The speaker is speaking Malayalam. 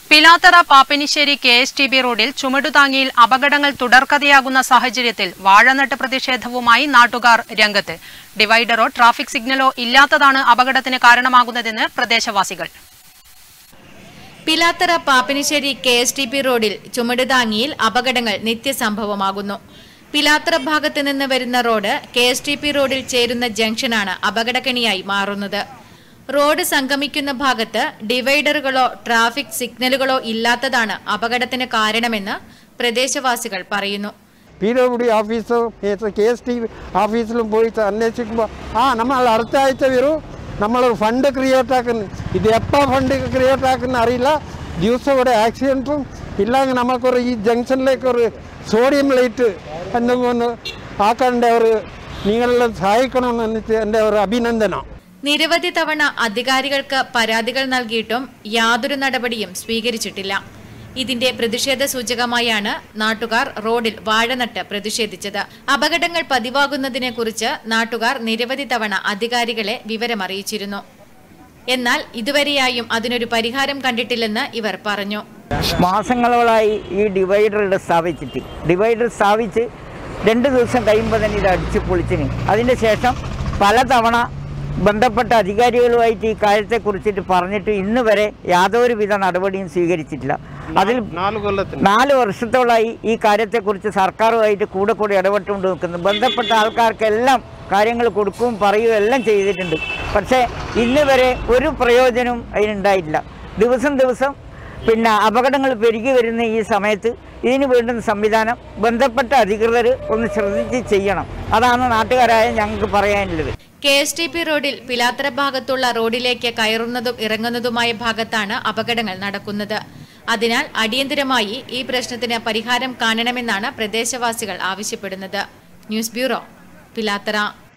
Pilathara Pappinissery K S T B റോഡിൽ ചുമടുതാങ്ങിയിൽ അപകടങ്ങൾ തുടർക്കഥയാകുന്ന സാഹചര്യത്തിൽ വാഴനട്ട് പ്രതിഷേധവുമായി നാട്ടുകാർ രംഗത്ത് ഡിവൈഡറോ ട്രാഫിക് സിഗ്നലോ ഇല്ലാത്തതാണ് അപകടത്തിന് കാരണമാകുന്നതെന്ന് പ്രദേശവാസികൾ Pilathara Pappinissery K S T P റോഡിൽ ചുമടുതാങ്ങിയിൽ അപകടങ്ങൾ നിത്യസംഭവമാകുന്നു പിലാത്തറ ഭാഗത്ത് നിന്ന് വരുന്ന road K S T P റോഡിൽ ചേരുന്ന ജംഗ്ഷനാണ് അപകടക്കണിയായി മാറുന്നത് റോഡ് സംഗമിക്കുന്ന ഭാഗത്ത് ഡിവൈഡറുകളോ ട്രാഫിക് സിഗ്നലുകളോ ഇല്ലാത്തതാണ് അപകടത്തിന് കാരണമെന്ന് പ്രദേശവാസികൾ പറയുന്നു പി ഡബ്ല്യു ഡി ഓഫീസും കെ എസ് ടി ഓഫീസിലും പോയി അന്വേഷിക്കുമ്പോൾ ആ നമ്മൾ അടുത്ത ആഴ്ച വരും നമ്മൾ ഫണ്ട് ക്രിയേറ്റ് ആക്കുന്നു ഇത് എപ്പോൾ ഫണ്ട് ക്രിയേറ്റ് ആക്കുന്ന അറിയില്ല ദിവസം ഇവിടെ ആക്സിഡൻറ്റും ഇല്ലെങ്കിൽ നമുക്കൊരു ഈ ജംഗ്ഷനിലേക്ക് ഒരു സോഡിയം ലൈറ്റ് എന്തെങ്കിലും ഒന്ന് ആക്കേണ്ട ഒരു നിങ്ങളെല്ലാം സഹായിക്കണമെന്ന് എൻ്റെ ഒരു അഭിനന്ദനം നിരവധി തവണ അധികാരികൾക്ക് പരാതികൾ നൽകിയിട്ടും യാതൊരു നടപടിയും സ്വീകരിച്ചിട്ടില്ല ഇതിന്റെ പ്രതിഷേധ സൂചകമായാണ് നാട്ടുകാർ റോഡിൽ വാഴനട്ട് പ്രതിഷേധിച്ചത് അപകടങ്ങൾ പതിവാകുന്നതിനെ കുറിച്ച് നാട്ടുകാർ നിരവധി തവണ അധികാരികളെ വിവരമറിയിച്ചിരുന്നു എന്നാൽ ഇതുവരെയായും അതിനൊരു പരിഹാരം കണ്ടിട്ടില്ലെന്ന് ഇവർ പറഞ്ഞു മാസങ്ങളോളായി ഈ ഡിവൈഡർ ഇവിടെ സ്ഥാപിച്ചിട്ട് ഡിവൈഡർ സ്ഥാപിച്ച് രണ്ട് ദിവസം കഴിയുമ്പോൾ തന്നെ ഇത് അടിച്ച് പൊളിച്ചിന് അതിൻ്റെ ശേഷം പലതവണ ബന്ധപ്പെട്ട അധികാരികളുമായിട്ട് ഈ കാര്യത്തെക്കുറിച്ചിട്ട് പറഞ്ഞിട്ട് ഇന്ന് വരെ യാതൊരുവിധ നടപടിയും സ്വീകരിച്ചിട്ടില്ല അതിൽ നാല് കൊല്ലത്തിന് നാല് വർഷത്തോളായി ഈ കാര്യത്തെക്കുറിച്ച് സർക്കാരുമായിട്ട് കൂടെ കൂടെ ഇടപെട്ടുകൊണ്ട് നിൽക്കുന്നു ബന്ധപ്പെട്ട ആൾക്കാർക്കെല്ലാം കാര്യങ്ങൾ കൊടുക്കുകയും പറയുകയും എല്ലാം ചെയ്തിട്ടുണ്ട് പക്ഷേ ഇന്ന് വരെ ഒരു പ്രയോജനവും അതിനുണ്ടായിട്ടില്ല ദിവസം ദിവസം പിന്നെ അപകടങ്ങൾ പെരുകി വരുന്ന ഈ സമയത്ത് ഇതിന് വേണ്ടുന്ന സംവിധാനം ബന്ധപ്പെട്ട അധികൃതർ ഒന്ന് ശ്രദ്ധിച്ച് ചെയ്യണം അതാണ് നാട്ടുകാരായ ഞങ്ങൾക്ക് പറയാനുള്ളത് കെ എസ് ടി പി റോഡിൽ പിലാത്തറ ഭാഗത്തുള്ള റോഡിലേക്ക് കയറുന്നതും ഇറങ്ങുന്നതുമായ ഭാഗത്താണ് അപകടങ്ങൾ നടക്കുന്നത് അതിനാൽ അടിയന്തരമായി ഈ പ്രശ്നത്തിന് പരിഹാരം കാണണമെന്നാണ് പ്രദേശവാസികൾ ആവശ്യപ്പെടുന്നത് ന്യൂസ് ബ്യൂറോ പിലാത്തറ